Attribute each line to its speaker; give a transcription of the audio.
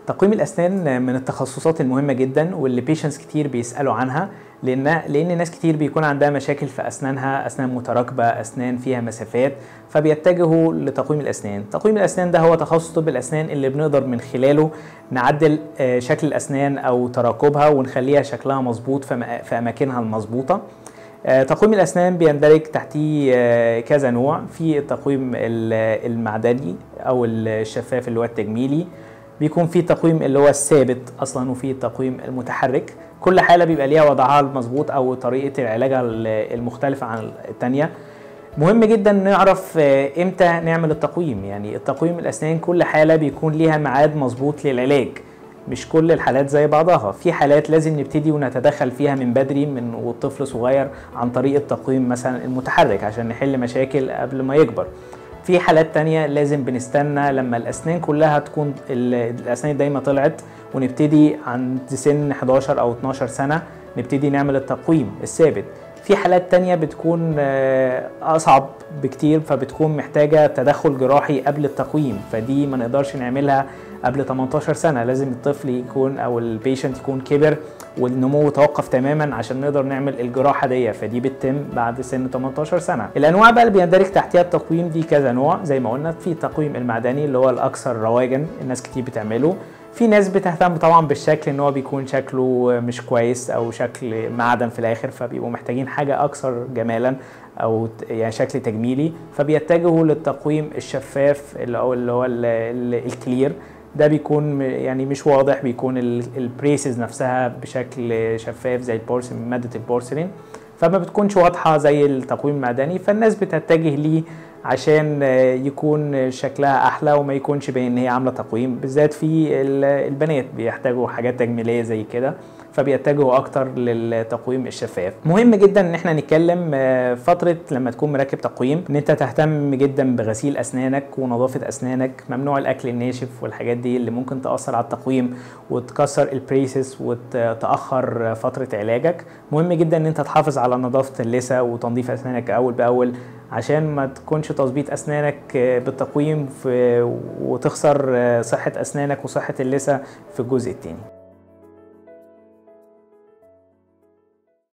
Speaker 1: تقويم الاسنان من التخصصات المهمه جدا واللي بيشنس كتير بيسالوا عنها لان لان ناس كتير بيكون عندها مشاكل في اسنانها اسنان متراكبه اسنان فيها مسافات فبيتجهوا لتقويم الاسنان تقويم الاسنان ده هو تخصص طب الاسنان اللي بنقدر من خلاله نعدل شكل الاسنان او تراكبها ونخليها شكلها مظبوط في اماكنها المظبوطه تقويم الاسنان بيندرج تحتيه كذا نوع في التقويم المعدني او الشفاف اللي هو التجميلي بيكون في تقويم اللي هو الثابت اصلا وفي التقويم المتحرك كل حاله بيبقى ليها وضعها المظبوط او طريقه العلاج المختلفه عن الثانيه مهم جدا نعرف امتى نعمل التقويم يعني التقويم الاسنان كل حاله بيكون ليها ميعاد مظبوط للعلاج مش كل الحالات زي بعضها في حالات لازم نبتدي ونتدخل فيها من بدري من والطفل صغير عن طريق التقويم مثلا المتحرك عشان نحل مشاكل قبل ما يكبر في حالات تانية لازم بنستنى لما الأسنان كلها تكون الأسنان دايما طلعت ونبتدي عند سن 11 أو 12 سنة نبتدي نعمل التقويم الثابت في حالات تانية بتكون أصعب بكتير فبتكون محتاجة تدخل جراحي قبل التقويم فدي ما نقدرش نعملها قبل 18 سنة لازم الطفل يكون أو البيشنت يكون كبر والنمو توقف تماما عشان نقدر نعمل الجراحة دي فدي بتتم بعد سن 18 سنة الأنواع بقى اللي بيندرج تحتها التقويم دي كذا نوع زي ما قلنا في التقويم المعدني اللي هو الأكثر رواجا الناس كتير بتعمله في ناس بتهتم طبعا بالشكل ان هو بيكون شكله مش كويس او شكل معدن في الاخر فبيبقوا محتاجين حاجه اكثر جمالا او يعني شكل تجميلي فبيتجهوا للتقويم الشفاف اللي هو اللي هو الكلير ده بيكون يعني مش واضح بيكون البريسز نفسها بشكل شفاف زي البورسلين ماده البورسلين فما بتكونش واضحه زي التقويم المعدني فالناس بتتجه ليه عشان يكون شكلها احلى وما يكونش باين ان هي عامله تقويم بالذات في البنات بيحتاجوا حاجات تجميليه زي كده فبيتجهوا اكتر للتقويم الشفاف مهم جدا ان احنا نتكلم فتره لما تكون مركب تقويم ان انت تهتم جدا بغسيل اسنانك ونظافه اسنانك ممنوع الاكل الناشف والحاجات دي اللي ممكن تاثر على التقويم وتكسر البريسس وتاخر فتره علاجك مهم جدا ان انت تحافظ على نظافه اللثه وتنظيف اسنانك اول باول عشان ما تكونش تظبيط اسنانك بالتقويم وتخسر صحه اسنانك وصحه اللثه في الجزء الثاني